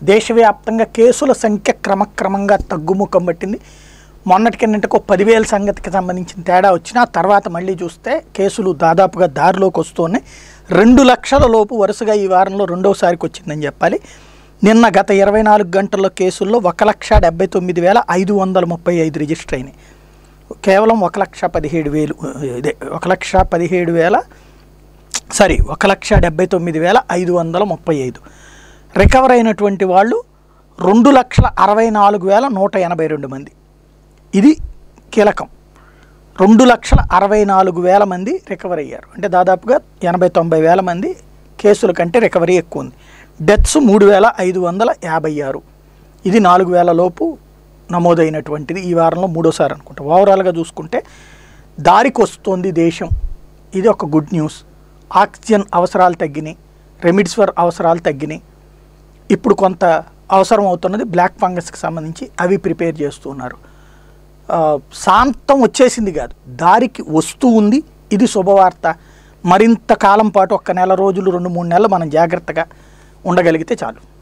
దేశవ్యాప్తంగా కేసుల సంఖ్య క్రమక్రమంగా తగ్గుముఖం పట్టింది మొన్నటి కిందటకు పదివేల సంగతికి సంబంధించిన తేడా వచ్చినా తర్వాత మళ్ళీ చూస్తే కేసులు దాదాపుగా దారిలోకి వస్తున్నాయి రెండు లక్షల లోపు వరుసగా ఈ వారంలో రెండోసారికి వచ్చిందని చెప్పాలి నిన్న గత ఇరవై నాలుగు గంటల్లో కేసుల్లో ఒక లక్ష డెబ్బై తొమ్మిది వేల ఐదు వందల ముప్పై ఐదు రిజిస్టర్ అయినాయి కేవలం ఒక లక్ష పదిహేడు వేలు ఇదే ఒక లక్ష పదిహేడు వేల సారీ ఒక లక్ష డెబ్బై తొమ్మిది వేల ఐదు వందల ముప్పై ఐదు రికవర్ అయినటువంటి వాళ్ళు రెండు లక్షల అరవై నాలుగు వేల నూట ఎనభై రెండు మంది ఇది కీలకం రెండు లక్షల అరవై నాలుగు వేల మంది రికవర్ అయ్యారు అంటే దాదాపుగా ఎనభై తొంభై వేల మంది కేసుల కంటే రికవరీ ఎక్కువ ఉంది డెత్స్ మూడు వేల ఐదు వందల యాభై ఆరు ఇది నాలుగు వేల లోపు నమోదైనటువంటిది ఈ వారంలో మూడోసారి అనుకుంటా ఓవరాల్గా చూసుకుంటే దారికి వస్తోంది దేశం ఇది ఒక గుడ్ న్యూస్ ఆక్సిజన్ అవసరాలు తగ్గినాయి రెమిడిస్వర్ అవసరాలు తగ్గినాయి ఇప్పుడు కొంత అవసరం అవుతున్నది బ్లాక్ ఫంగస్కి సంబంధించి అవి ప్రిపేర్ చేస్తున్నారు ఆ, శాంతం వచ్చేసింది కాదు దారికి వస్తూ ఉంది ఇది శుభవార్త మరింత కాలం పాటు ఒక్క నెల రోజులు రెండు మూడు నెలలు మనం జాగ్రత్తగా ఉండగలిగితే చాలు